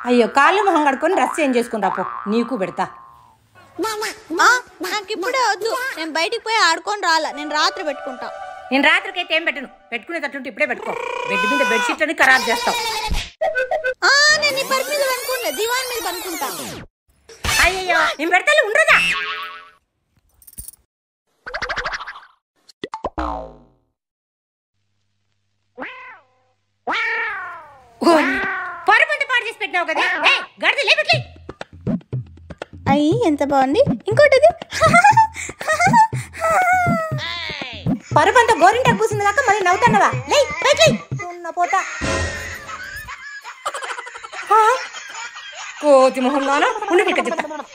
అయ్యో కాళ్ళు మొహం కడుకొని డ్రెస్ చేంజ్ చేసుకుని రాపో నీకు పెడతా ఆ, నాకు ఇప్పుడే వద్దు నేను బయటికి పోయి ఆడుకొని రాలా నేను రాత్రి పెట్టుకుంటా నేను రాత్రికి అయితే ఏం పెట్టను పెట్టుకునేటట్టుంటే ఇప్పుడే పెట్టుకో బెడ్ మీద బెడ్షీట్లని ఖరాబ్ చేస్తావు ఆ, నేను ఈ పరుపు మీద పనుకుంటా దివాన్ మీద పనుకుంటా అయ్యయ్యో నేను పెడతాను ఉండదా పరుపు అంతా పాడు చేసి పెట్టినావు కదా ఏయ్, గడిద లేపెట్లే అయ్యి ఎంత బాగుంది ఇంకోటిది పరుపు అంతా గోరింటా కూసింది కాక మళ్ళీ నవ్వుతానవా లే పైకి ఉన్న పోతా ఆ? కోతి మొహంలోనూ ఉండి ఇక్కడ చెప్తా